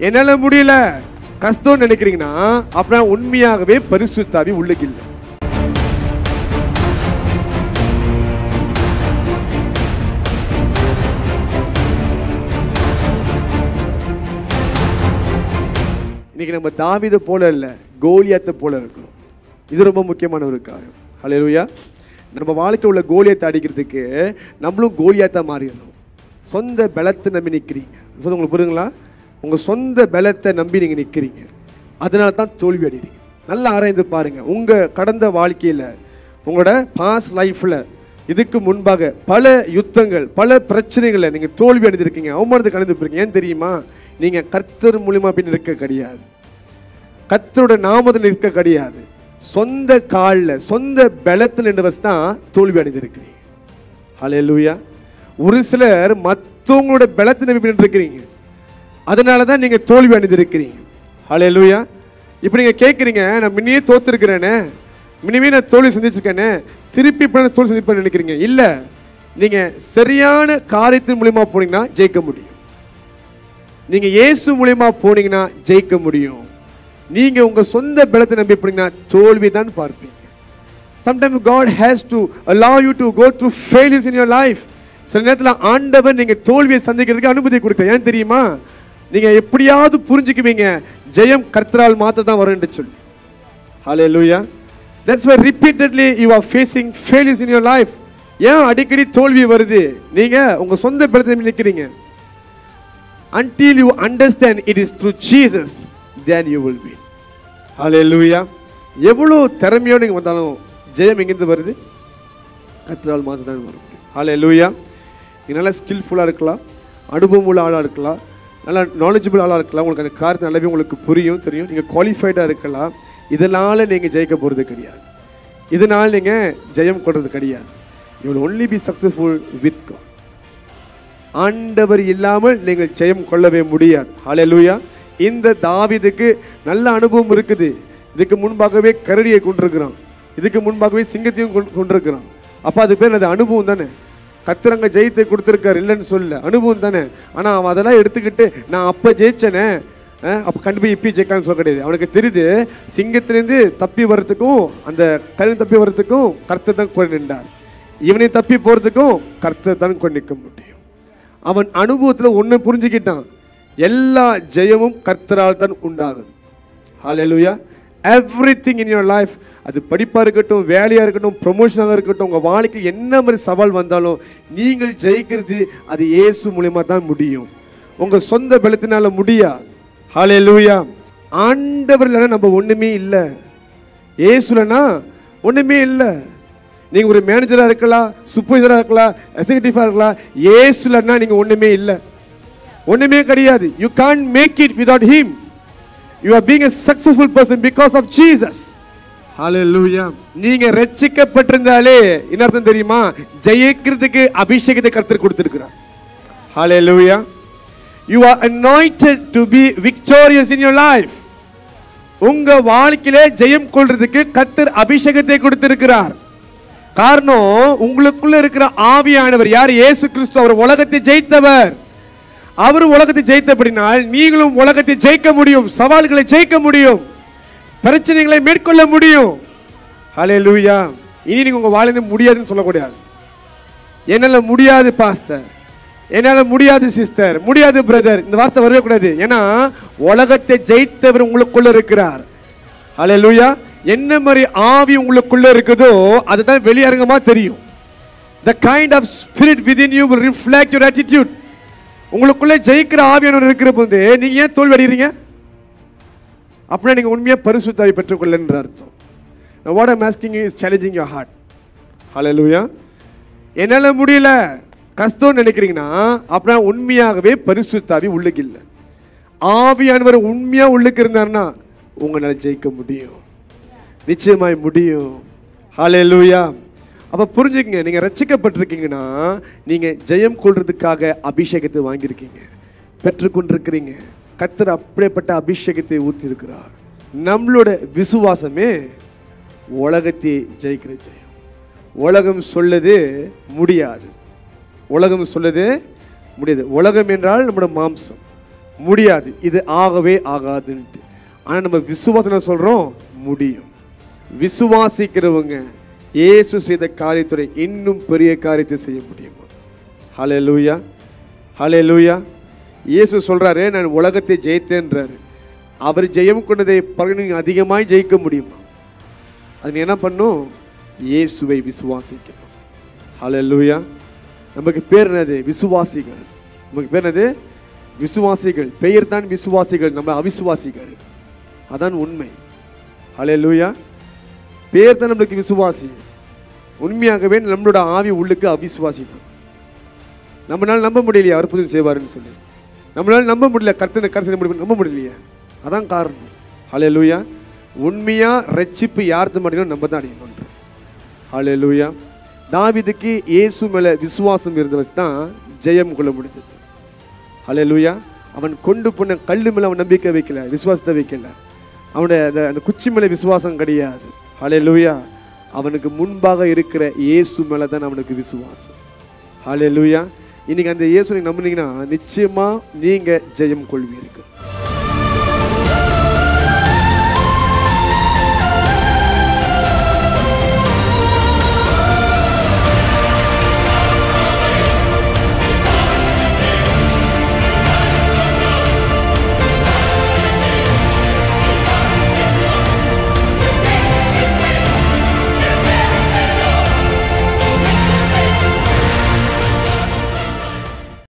என்னால முடியல கஷ்டம்னு நினைக்கிறீங்கன்னா அப்புறம் உண்மையாகவே பரிசுத்தாவி உள்ளுக்கு இல்லை இன்னைக்கு நம்ம தாவீதை போல இல்ல கோலியாத்தை போல இருக்கிறோம் இது ரொம்ப முக்கியமான ஒரு காரியம் ஹalleluya நம்ம வாழ்க்கையில் உள்ள கோலியத்தை அடிக்கிறதுக்கு நம்மளும் கோலியாத்தா மாறிடணும் சொந்த பலத்தை நம்பி நிற்கிறீங்க சொல்ல உங்களுக்கு புரியுங்களா உங்க சொந்த பலத்தை நம்பி நீங்க நிற்கிறீங்க அதனால தான் தோல்வி அடைகிறீங்க நல்லா ஆராய்ந்து பாருங்க உங்க கடந்த வாழ்க்கையில உங்களோட பாஸ்ட் லைஃப்ல இதுக்கு முன்பாக பல யுத்தங்கள் பல பிரச்சனைகளை நீங்க தோல்வி அடைந்திருக்கீங்க அவமானத்துக்கு அடைந்திருப்பீங்க ஏன் தெரியுமா நீங்க கர்த்தர் மூலியமா பின் இருக்க கிடையாது கர்த்தரோட நாமத்தில் நிற்க கிடையாது சொந்த காலில் சொந்த பலத்தில் நின்று வச்சு தான் தோல்வி அடைந்திருக்கிறீங்க ஹalleluya ஒரு சிலர் மற்றவங்களோட பலத்தை நம்பி இருக்கிறீங்க அதனால தான் நீங்கள் தோல்வி அடைந்திருக்கிறீங்க ஹalleluya இப்போ நீங்கள் கேட்குறீங்க நான் முன்னையே தோத்துருக்கிறேனே முன்னமே நான் தோல்வி சந்திச்சிருக்கேனே திருப்பி இப்போ நான் தோல்வி சந்திப்பேன்னு நினைக்கிறீங்க இல்லை நீங்கள் சரியான காரியத்தின் மூலியமா போனீங்கன்னா ஜெயிக்க முடியும் நீங்க இயேசு மூலியமா போனீங்கன்னா ஜெயிக்க முடியும் நீங்க உங்க சொந்த பலத்தை நம்பி போனீங்கன்னா தோல்வி தான் பார்ப்பீங்க sometime God has to allow you to go through failures in your life சில நேரத்தில் ஆண்டவர் நீங்க தோல்வியை சந்திக்கிறதுக்கு அனுமதி கொடுக்க ஏன் தெரியுமா நீங்க எப்படியாவது புரிஞ்சுக்குவீங்க ஜெயம் கர்த்தரால் மாத்த தான் வரும்னு சொல்லி ஹalleluya that's why repeatedly you are facing failures in your life ஏன் அடிக்கடி தோல்வி வருது நீங்க உங்க சொந்த பலத்தை நம்பி நிக்கிறீங்க until you understand it is through Jesus, then you will win. Hallelujah. எவ்வளோ திறமையோடு நீங்கள் வந்தாலும் ஜெயம் எங்கேருந்து வருது கத்திரால் மாதம் தான் வரும் ஹalleluya நீங்க நல்லா ஸ்கில்ஃபுல்லாக இருக்கலாம் அனுபவம் உள்ள ஆளாக இருக்கலாம் நல்லா நாலேஜபிள் ஆளாக இருக்கலாம் உங்களுக்கு அந்த காரியத்தை நல்லாவே உங்களுக்கு புரியும் தெரியும் நீங்கள் குவாலிஃபைடாக இருக்கலாம் இதனால் நீங்கள் ஜெயிக்க போகிறது கிடையாது இதனால் நீங்கள் ஜெயம் கொள்வது கிடையாது you will only be successful with God ஆண்டவர் இல்லாமல் நீங்கள் ஜெயம் கொள்ளவே முடியாது ஹalleluya இந்த தாவீதுக்கு நல்ல அனுபவம் இருக்குது இதுக்கு முன்பாகவே கரடியை கொண்டிருக்கிறான் இதுக்கு முன்பாகவே சிங்கத்தையும் கொண்டு- கொண்டிருக்கிறான் அப்போ அது பேர் அது அனுபவம் தானே கத்திரங்க ஜெயத்தை கொடுத்துருக்காரு இல்லைன்னு சொல்ல அனுபவம் தானே ஆனால் அவன் அதெல்லாம் எடுத்துக்கிட்டு நான் அப்போ ஜெயிச்சனே அப்போ கண்டிப்பாக இப்பி ஜெயிக்கான்னு சொல்ல கிடையாது அவனுக்கு தெரியுது சிங்கத்திலேருந்து தப்பி வர்றதுக்கும் அந்த கருணை தப்பி வர்றதுக்கும் கர்த்தர் தான் கொண்டு நின்றார் இவனை தப்பி போகிறதுக்கும் கர்த்தர் தான் கொண்டு நிற்க முடியும் அவன் அனுபவத்தில் ஒன்று புரிஞ்சுக்கிட்டான் எல்லா ஜெயமும் கர்த்தரால் தான் உண்டாகுது hallelujah everything in your life அது படிப்பாக இருக்கட்டும் வேலையாக இருக்கட்டும் ப்ரொமோஷனாக இருக்கட்டும் உங்கள் வாழ்க்கையில் என்ன மாதிரி சவால் வந்தாலும் நீங்கள் ஜெயிக்கிறது அது இயேசு மூலியமாக தான் முடியும் உங்கள் சொந்த பலத்தினால முடியாது ஹalleluya ஆண்டவர் இல்லைன்னா நம்ம ஒன்றுமே இல்லை ஏசுலனா ஒன்றுமே இல்லை நீங்கள் ஒரு மேனேஜராக இருக்கலாம் சூப்பர்வைசராக இருக்கலாம் எக்ஸிகூட்டிவாக இருக்கலாம் ஏசுலன்னா நீங்கள் ஒன்றுமே இல்லை ஒன்றுமே கிடையாது you can make it without him you are being a successful person because of Jesus hallelujah நீங்க ரட்சிக்கப்பட்டிருந்தாலே என்ன அர்த்தம் தெரியுமா ஜெயிக்கிறதுக்கு அபிஷேகத்தை கர்த்தர் கொடுத்திருக்கிறார் ஹalleluya you are anointed to be victorious in your life உங்க வாழ்க்கையிலே ஜெயம் கொள்றதுக்கு கர்த்தர் அபிஷேகத்தை கொடுத்திருக்கிறார் காரணம் உங்களுக்குள்ள இருக்கிற ஆவியானவர் யார் இயேசு கிறிஸ்து அவர் உலகத்தை ஜெயித்தவர் அவர் உலகத்தை ஜெயித்தபடினால் நீங்களும் உலகத்தை ஜெயிக்க முடியும் சவால்களை ஜெயிக்க முடியும் பிரச்சனைகளை மேற்கொள்ள முடியும் ஹalleluya இனி நீங்க உங்க வாழ்ந்து முடியாதுன்னு சொல்லக்கூடாது என்னால முடியாது பாஸ்டர் என்னால முடியாது சிஸ்டர் முடியாது பிரதர் இந்த வார்த்தை வரவே கூடாது ஏன்னா உலகத்தை ஜெயித்தவர் உங்களுக்குள்ள இருக்கிறார் ஹalleluya என்ன மாதிரி ஆவி உங்களுக்குள்ள இருக்குதோ அதுதான் வெளியரங்கமா தெரியும் the kind of spirit within you will reflect your attitude உங்களுக்குள்ள ஜெயிக்கிற ஆவியானவர் இருக்கிற போது நீங்க ஏன் தோல்வி அடைகிறீங்க அப்படின்னா நீங்க உண்மையா பரிசுத்தாவி பெற்றுக்கொள்ளன்ற அர்த்தம் Now what I'm asking you is challenging your heart. Hallelujah. என்னால முடியல கஷ்டம்னு நினைக்கிறீங்கன்னா அப்படின்னா உண்மையாகவே பரிசுத்தாவி உள்ளுக்கு இல்லை ஆவியானவர் உண்மையா உள்ளுக்கு இருந்தாருன்னா உங்களால ஜெயிக்க முடியும் நிச்சயமாய் முடியும் ஹalleluya அப்ப புரிஞ்சுக்கங்க நீங்க ரட்சிக்கப்பட்டிருக்கீங்கன்னா நீங்க ஜெயம் கொள்றதுக்காக அபிஷேகத்தை வாங்கியிருக்கீங்க பெற்றுக்கொண்டிருக்கிறீங்க கர்த்தர் அப்படியேப்பட்ட அபிஷேகத்தை ஊற்றிருக்கிறார் நம்மளோட விசுவாசமே உலகத்தை ஜெயிக்கிற ஜெயம் உலகம் சொல்லுது முடியாது உலகம் சொல்லுது முடியாது உலகம் என்றால் நம்முடைய மாம்சம் முடியாது இது ஆகவே ஆகாதுன்ட்டு ஆனால் நம்ம விசுவாசம் சொல்கிறோம் முடியும் விசுவாசிக்கிறவங்க இயேசு செய்த காரியத்துறை இன்னும் பெரிய காரியத்தை செய்ய முடியுமா ஹலே லூயா ஹலே லூயா இயேசு சொல்கிறாரு நான் உலகத்தை ஜெயித்தேன்றாரு அவர் ஜெயம் கொண்டதை பிறகு நீங்கள் அதிகமாக ஜெயிக்க முடியுமா அது நீ என்ன பண்ணும் இயேசுவை விசுவாசிக்கணும் ஹலே லூயா நமக்கு பேர் என்னது விசுவாசிகள் நமக்கு பேர் என்னது விசுவாசிகள் பெயர் தான் விசுவாசிகள் நம்ம அவிசுவாசிகள் அதான் உண்மை ஹலே லூயா பேர் தான் நம்மளுக்கு விசுவாசி உண்மையாகவே நம்மளோட ஆவி உள்ளுக்கு அவிசுவாசி தான் நம்மளால நம்ப முடியலையே அற்புதம் செய்வாருன்னு சொல்லி நம்மளால நம்ப முடியல கர்த்தனை கருத்து முடியும் நம்ப முடியலையே அதான் காரணம் ஹலே லூயா உண்மையா ரட்சிப்பு யார்த்து மாட்டேங்கிறோம் நம்ம தான் அடையணுன்ற ஹலே லூயா தாவிதுக்கு இயேசு மேலே விசுவாசம் இருந்த வச்சு தான் ஜெயம் கொள்ள முடிந்தது ஹலே லூயா அவன் கொண்டு போன கல்லு மேலே அவன் நம்பிக்கை வைக்கல விசுவாசத்தை வைக்கல அவனுடைய அந்த அந்த குச்சி மேலே விசுவாசம் கிடையாது ஹலே லூயா அவனுக்கு முன்பாக இருக்கிற இயேசு மேலே தான் அவனுக்கு விசுவாசம் ஹலே லூயா இன்னைக்கு அந்த இயேசு நீங்க நம்புனீங்கன்னா நிச்சயமா நீங்க ஜெயம் கொள்வீர்கள்